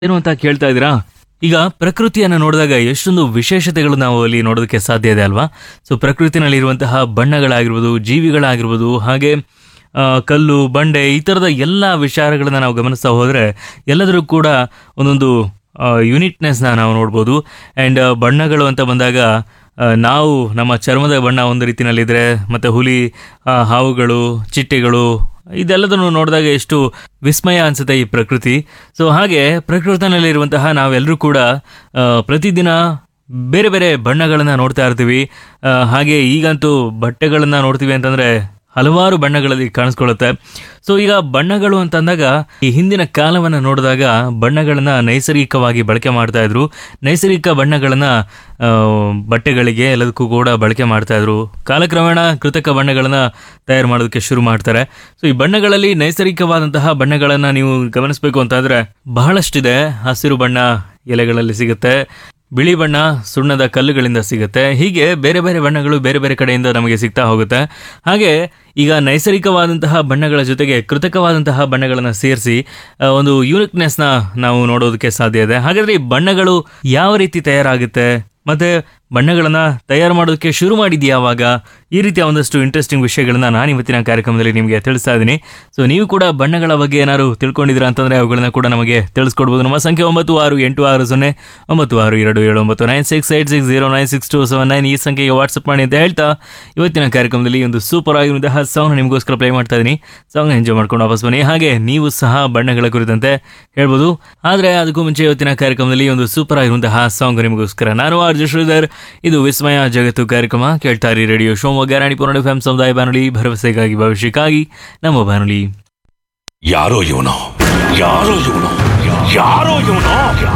ಏನು ಅಂತ ಕೇಳ್ತಾ ಇದ್ದೀರಾ ಈಗ ಪ್ರಕೃತಿಯನ್ನು ನೋಡಿದಾಗ ಎಷ್ಟೊಂದು ವಿಶೇಷತೆಗಳು ನಾವು ಅಲ್ಲಿ ನೋಡೋದಕ್ಕೆ ಸಾಧ್ಯ ಇದೆ ಅಲ್ವಾ ಸೊ ಪ್ರಕೃತಿನಲ್ಲಿರುವಂತಹ ಬಣ್ಣಗಳಾಗಿರ್ಬೋದು ಜೀವಿಗಳಾಗಿರ್ಬೋದು ಹಾಗೆ ಆ, ಕಲ್ಲು ಬಂಡೆ ಈ ಥರದ ಎಲ್ಲ ವಿಚಾರಗಳನ್ನ ನಾವು ಗಮನಿಸ್ತಾ ಹೋದರೆ ಎಲ್ಲದರೂ ಕೂಡ ಒಂದೊಂದು ಯುನಿಟ್ನೆಸ್ನ ನಾವು ನೋಡ್ಬೋದು ಆ್ಯಂಡ್ ಬಣ್ಣಗಳು ಅಂತ ಬಂದಾಗ ಆ, ನಾವು ನಮ್ಮ ಚರ್ಮದ ಬಣ್ಣ ಒಂದು ರೀತಿಯಲ್ಲಿದ್ದರೆ ಮತ್ತು ಹುಲಿ ಆ, ಹಾವುಗಳು ಚಿಟ್ಟೆಗಳು ಇದೆಲ್ಲದನ್ನು ನೋಡಿದಾಗ ಎಷ್ಟು ವಿಸ್ಮಯ ಅನಿಸುತ್ತೆ ಈ ಪ್ರಕೃತಿ ಸೊ ಹಾಗೆ ಪ್ರಕೃತಿನಲ್ಲಿರುವಂತಹ ನಾವೆಲ್ಲರೂ ಕೂಡ ಆ, ಪ್ರತಿದಿನ ಬೇರೆ ಬೇರೆ ಬಣ್ಣಗಳನ್ನು ನೋಡ್ತಾ ಇರ್ತೀವಿ ಆ, ಹಾಗೆ ಈಗಂತೂ ಬಟ್ಟೆಗಳನ್ನು ನೋಡ್ತೀವಿ ಅಂತಂದರೆ ಹಲವಾರು ಬಣ್ಣಗಳಲ್ಲಿ ಕಾಣಿಸ್ಕೊಳ್ಳುತ್ತೆ ಸೊ ಈಗ ಬಣ್ಣಗಳು ಅಂತಂದಾಗ ಈ ಹಿಂದಿನ ಕಾಲವನ್ನು ನೋಡಿದಾಗ ಬಣ್ಣಗಳನ್ನು ನೈಸರ್ಗಿಕವಾಗಿ ಬಳಕೆ ಮಾಡ್ತಾ ಇದ್ರು ನೈಸರ್ಗಿಕ ಬಣ್ಣಗಳನ್ನು ಬಟ್ಟೆಗಳಿಗೆ ಎಲ್ಲದಕ್ಕೂ ಕೂಡ ಬಳಕೆ ಮಾಡ್ತಾ ಇದ್ರು ಕಾಲಕ್ರಮೇಣ ಕೃತಕ ಬಣ್ಣಗಳನ್ನು ತಯಾರು ಮಾಡೋದಕ್ಕೆ ಶುರು ಮಾಡ್ತಾರೆ ಸೊ ಈ ಬಣ್ಣಗಳಲ್ಲಿ ನೈಸರ್ಗಿಕವಾದಂತಹ ಬಣ್ಣಗಳನ್ನು ನೀವು ಗಮನಿಸಬೇಕು ಅಂತಂದ್ರೆ ಬಹಳಷ್ಟಿದೆ ಹಸಿರು ಬಣ್ಣ ಎಲೆಗಳಲ್ಲಿ ಸಿಗುತ್ತೆ ಬಿಳಿ ಬಣ್ಣ ಸುಣ್ಣದ ಕಲ್ಲುಗಳಿಂದ ಸಿಗುತ್ತೆ ಹೀಗೆ ಬೇರೆ ಬೇರೆ ಬಣ್ಣಗಳು ಬೇರೆ ಬೇರೆ ಕಡೆಯಿಂದ ನಮಗೆ ಸಿಗ್ತಾ ಹೋಗುತ್ತೆ ಹಾಗೆ ಈಗ ನೈಸರ್ಗಿಕವಾದಂತಹ ಬಣ್ಣಗಳ ಜೊತೆಗೆ ಕೃತಕವಾದಂತಹ ಬಣ್ಣಗಳನ್ನು ಸೇರಿಸಿ ಒಂದು ಯೂನಿಕ್ನೆಸ್ನ ನಾವು ನೋಡೋದಕ್ಕೆ ಸಾಧ್ಯ ಇದೆ ಹಾಗಾದ್ರೆ ಈ ಬಣ್ಣಗಳು ಯಾವ ರೀತಿ ತಯಾರಾಗುತ್ತೆ ಮತ್ತೆ ಬಣ್ಣಗಳನ್ನ ತಯಾರು ಮಾಡೋದಕ್ಕೆ ಶುರು ಮಾಡಿದ್ಯಾ ಯಾವಾಗ ಈ ರೀತಿಯ ಒಂದಷ್ಟು ಇಂಟ್ರೆಸ್ಟಿಂಗ್ ವಿಷಯಗಳನ್ನ ನಾನು ಇವತ್ತಿನ ಕಾರ್ಯಕ್ರಮದಲ್ಲಿ ನಿಮಗೆ ತಿಳಿಸ್ತಾ ಇದ್ದೀನಿ ಸೊ ನೀವು ಕೂಡ ಬಣ್ಣಗಳ ಬಗ್ಗೆ ಏನಾದ್ರು ತಿಳ್ಕೊಂಡಿದ್ದೀರಾ ಅಂತಂದ್ರೆ ಅವುಗಳನ್ನ ಕೂಡ ನಮಗೆ ತಿಳಿಸ್ಕೊಡ್ಬೋದು ನಮ್ಮ ಸಂಖ್ಯೆ ಒಂಬತ್ತು ಆರು ಎಂಟು ಆರು ಸೊನ್ನೆ ಒಂಬತ್ತು ಆರು ಎರಡು ಏಳು ಒಂಬತ್ತು nine six eight six zero nine six two seven nine ಈ ಸಂಖ್ಯೆಗೆ ವಾಟ್ಸಪ್ ಮಾಡಿ ಅಂತ ಹೇಳ್ತಾ ಇವತ್ತಿನ ಕಾರ್ಯಕ್ರಮದಲ್ಲಿ ಒಂದು ಸೂಪರ್ ಆಗಿರುವಂತಹ ಸಾಂಗ್ ನಿಮಗೋಸ್ಕರ ಪ್ಲೇ ಮಾಡ್ತಾ ಇದ್ದೀನಿ ಸಾಂಗ್ ಎಂಜಾಯ್ ಮಾಡ್ಕೊಂಡು ವಾಪಸ್ ಬನ್ನಿ ಹಾಗೆ ನೀವು ಸಹ ಬಣ್ಣಗಳ ಕುರಿತಂತೆ ಹೇಳ್ಬೋದು ಆದರೆ ಅದಕ್ಕೂ ಮುಂಚೆ ಇವತ್ತಿನ ಕಾರ್ಯಕ್ರಮದಲ್ಲಿ ಒಂದು ಸೂಪರ್ ಆಗಿರುವಂತಹ ಸಾಂಗ್ ನಿಮಗೋಸ್ಕರ ನಾನು ಆರ್ಜ ಶ್ರೀಧರ್ ಇದು ವಿಸ್ಮಯ ಜಗತ್ತು ಕಾರ್ಯಕ್ರಮ ಕೇಳ್ತಾರಿ ರೇಡಿಯೋ ಶಿವಮೊಗ್ಗ ರಾಣಿಪುರ ಎಫ್ ಸಮುದಾಯ ಬಾನುಲಿ ಭರವಸೆಗಾಗಿ ಭವಿಷ್ಯಕ್ಕಾಗಿ ನಮ್ಮ ಬಾನುಲಿ ಯಾರೋ ಇವನು ಯಾರೋ ಇವನು ಯಾರೋ ಇವನು